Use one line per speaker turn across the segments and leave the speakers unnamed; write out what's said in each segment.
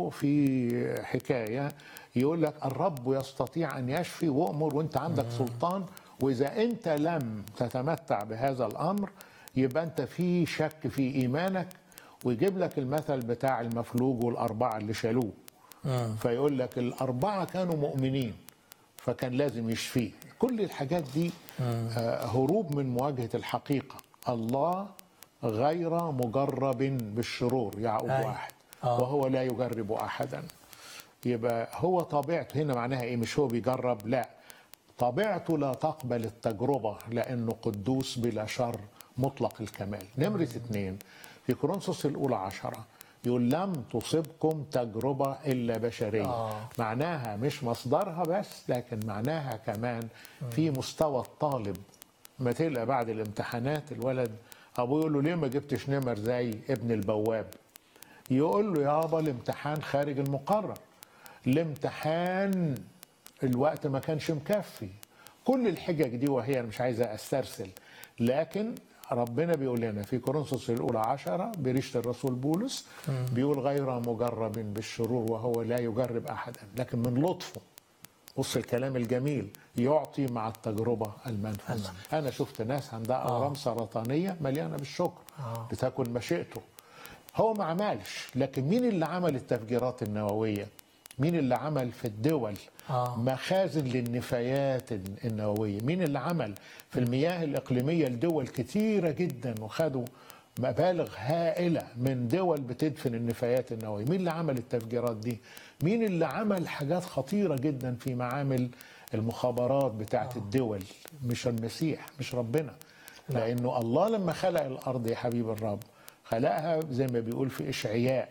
برضو في حكاية يقول لك الرب يستطيع أن يشفي وأمر وأنت عندك سلطان وإذا أنت لم تتمتع بهذا الأمر يبقى أنت في شك في إيمانك ويجيب لك المثل بتاع المفلوج والأربعة اللي شالوه فيقول لك الأربعة كانوا مؤمنين فكان لازم يشفيه كل الحاجات دي آه، هروب من مواجهة الحقيقة الله غير مجرب بالشرور يعقوب
أي.
واحد
آه.
وهو لا يجرب أحدا يبقى هو طبيعته هنا معناها ايه مش هو بيجرب لا طبيعته لا تقبل التجربة لأنه قدوس بلا شر مطلق الكمال نمرة اثنين في كورنثوس الأولى عشرة يقول لم تصبكم تجربة إلا بشرية
آه.
معناها مش مصدرها بس لكن معناها كمان في مستوى الطالب ما تلقى بعد الامتحانات الولد أبوه يقول له ليه ما جبتش نمر زي ابن البواب يقول له يابا الامتحان خارج المقرر الامتحان الوقت ما كانش مكفي كل الحجج دي وهي أنا مش عايزة استرسل لكن ربنا بيقول لنا في كورنثوس الأولى عشرة بريشة الرسول بولس بيقول غير مجرب بالشرور وهو لا يجرب أحدا لكن من لطفه بص الكلام الجميل يعطي مع التجربة المنفذ
المنفذ.
أنا شفت ناس عندها أورام سرطانية مليانة بالشكر
آه.
لتكن مشيئته هو ما عملش لكن مين اللي عمل التفجيرات النووية مين اللي عمل في الدول
آه.
مخازن للنفايات النووية مين اللي عمل في المياه الإقليمية لدول كتيرة جدا وخدوا مبالغ هائلة من دول بتدفن النفايات النووية مين اللي عمل التفجيرات دي مين اللي عمل حاجات خطيرة جدا في معامل المخابرات بتاعت الدول مش المسيح مش ربنا لأنه الله لما خلق الأرض يا حبيب الرب خلقها زي ما بيقول في إشعياء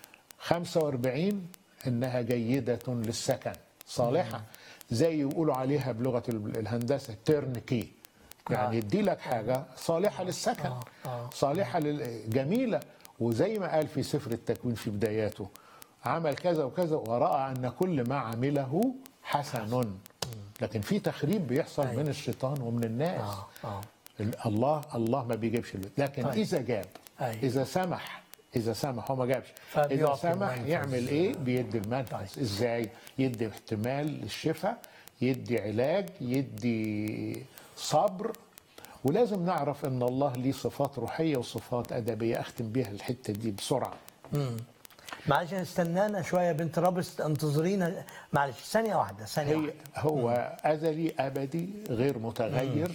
45 انها جيده للسكن صالحه زي يقولوا عليها بلغه الهندسه تيرنكي يعني يدي لك حاجه صالحه للسكن
آه، آه.
صالحه لل- جميله وزي ما قال في سفر التكوين في بداياته عمل كذا وكذا وراى ان كل ما عمله حسن لكن في تخريب بيحصل
أيوة.
من الشيطان ومن الناس
آه آه
الله الله ما بيجيبش الوقت لكن
طيب.
اذا جاب
أيوة.
اذا سمح اذا سمح هو ما جابش
فبيعطي
اذا سمح
المنفذ.
يعمل ايه بيدي المنفذ ازاي يدي احتمال للشفاء يدي علاج يدي صبر ولازم نعرف ان الله ليه صفات روحيه وصفات ادبيه اختم بيها الحته دي بسرعه
معلش استنانا شويه بنت رابس انتظرينا معلش ثانيه واحده ثانيه
هي
واحده
هو ازلي ابدي غير متغير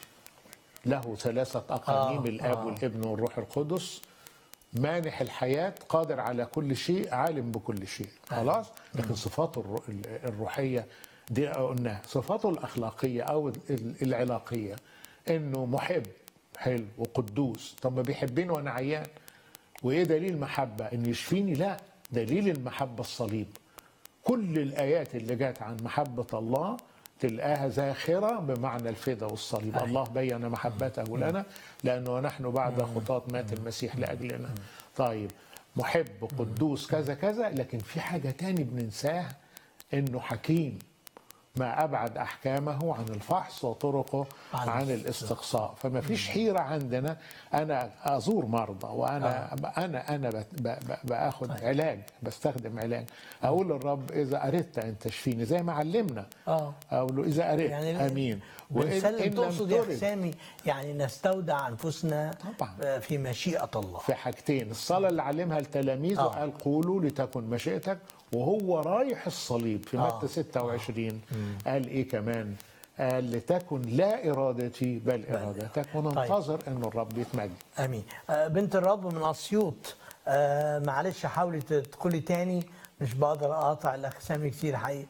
له ثلاثه اقانيم
آه،
الاب
آه.
والابن والروح القدس مانح الحياه قادر على كل شيء عالم بكل شيء خلاص لكن صفاته الرو- الروحيه دي قلناها صفاته الاخلاقيه او ال- العلاقيه انه محب حلو وقدوس طب ما بيحبني وانا عيان وايه دليل المحبه ان يشفيني لا دليل المحبه الصليب كل الآيات اللي جات عن محبة الله تلقاها زاخرة بمعنى الفدا والصليب
أي.
الله بين محبته لنا لأنه نحن بعد خطاة مات المسيح لأجلنا طيب محب قدوس كذا كذا لكن في حاجة تاني بننساها إنه حكيم ما أبعد أحكامه عن الفحص وطرقه
عن
عن الاستقصاء فما فيش حيرة عندنا أنا أزور مرضى وأنا أنا أنا بت- ب- ب- باخد علاج بستخدم علاج أقول للرب إذا أردت أن تشفيني زي ما علمنا
اه
أقول له إذا أردت
يعني
أمين
بنسلم
لم
تقصد يا
ترد
حسامي يعني نستودع انفسنا
طبعاً.
في مشيئه الله
في حاجتين الصلاة اللي علمها لتلاميذه
آه.
قال قولوا لتكن مشيئتك وهو رايح الصليب في
آه.
متى 26 قال إيه كمان قال لتكن لا إرادتي بل إرادتك وننتظر أن الرب يتمجد
امين آه، بنت الرب من اسيوط آه، معلش حاولي تدخلي تاني مش بقدر اقاطع الاخ سامي كتير حقيقي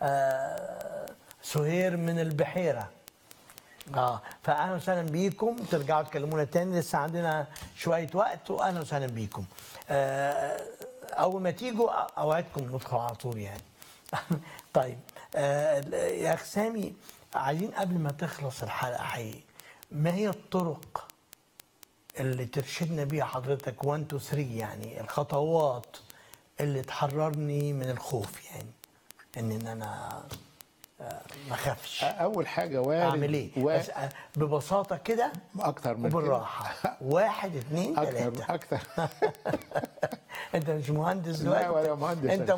آه، سهير من البحيره اه فاهلا وسهلا بيكم ترجعوا تكلمونا تاني لسه عندنا شويه وقت واهلا وسهلا بيكم آه، اول ما تيجوا اوعدكم ندخل على طول يعني طيب آه، يا اخ سامي عايزين قبل ما تخلص الحلقه حقيقي ما هي الطرق اللي ترشدنا بيها حضرتك 1 2 3 يعني الخطوات اللي تحررني من الخوف يعني ان إن انا آه، ما اخافش
أول حاجة وارد
اعمل ايه
وارد
بس آه، ببساطه كده
أكتر من كده.
وبالراحه واحد اثنين
أكتر
ثلاثه
أكتر
انت مش مهندس
لا
دلوقتي
ولا مهندس
انت